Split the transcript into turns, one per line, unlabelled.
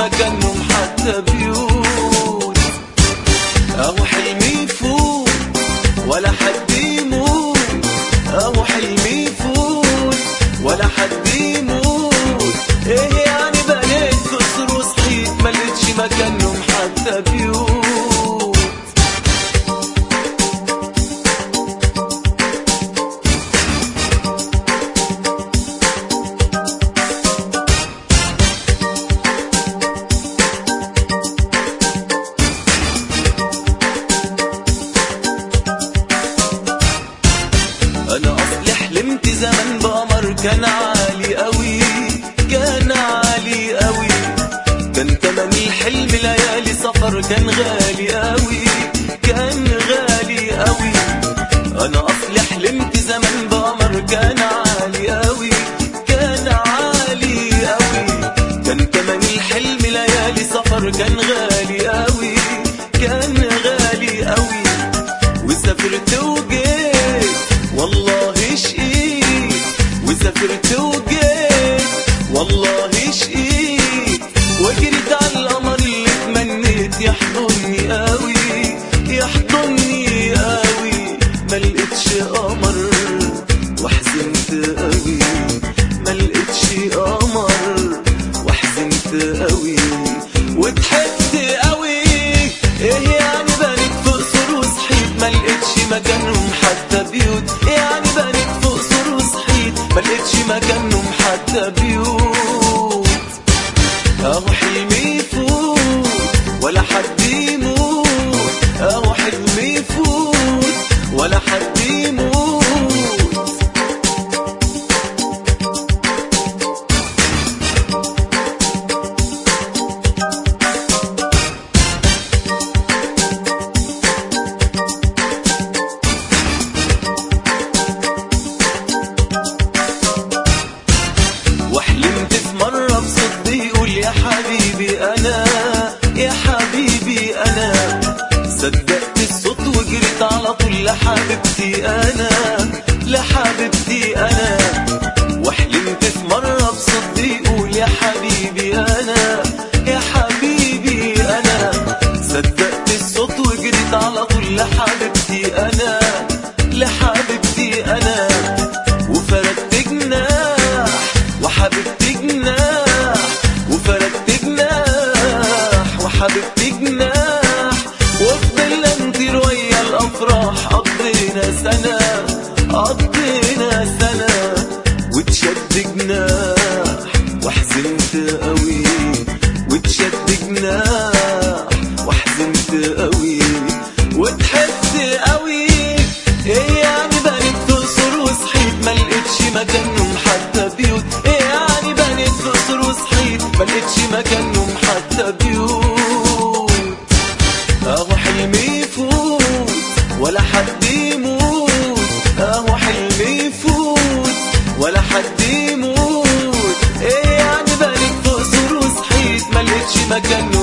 مكانهم حتى بيوت اهو حلمي يفوت ولا حد يموت اهو حلمي يفوت ولا حد يموت ايه يعني بنيت قصر وصحيت ملقتش مكانهم حتى بيوت انا اصلي حلمت زمان بقمر كان عالي قوي كان عالي قوي كان تمن الحلم ليالي سفر كان غالي قوي كان غالي قوي انا اصلي حلمت زمان بقمر كان عالي قوي كان عالي قوي كان تمن الحلم ليالي سفر كان غالي قوي كان غالي قوي وسافرت وجيت والله شقيت وسافرت وجيت والله شقيت وجريت على القمر اللي تمنيت يحضني قوي يحضني قوي ما لقيتش قمر وحزنت قوي ما لقيتش قمر وحزنت قوي وضحكت قوي ايه يعني بنيت في قصور وصحيت ما لقيتش مكانهم حتى بيوت يعني بنيت في قصور وصحيت ما لقيتش مكانهم حتى بيوت اهو حلمي يفوت ولا حد يموت اهو حلمي يفوت ولا حد يموت وحلمت في مرة بصدق يقول يا حبيبي أنا يا حبيبي أنا صدقت الصوت وجريت على طول لحبيبتي أنا لحبيبتي أنا وحلمت في مرة بصدق يقول يا حبيبي أنا يا حبيبي أنا صدقت الصوت وجريت على طول لحبيبتي أنا لحبيبتي أنا وفردت جناح وحبيبتي جناح وفردت جناح وحبيبتي جناح وفضلنا نطير ويا الافراح قضينا سنه قضينا سنه وتشد جناح وحزنت قوي وتشد جناح وحزنت قوي وضحكت قوي ايه يعني بنيت في قصور وصحيت ما لقيتش مكانهم حتى بيوت ايه يعني بنيت في قصور وصحيت ما لقيتش مكانهم حتى بيوت اهو حلمي يفوت ولا حد يموت اهو حلمي يفوت ولا حد يموت ايه يعني بنيت في قصور وصحيت ما لقيتش مكانهم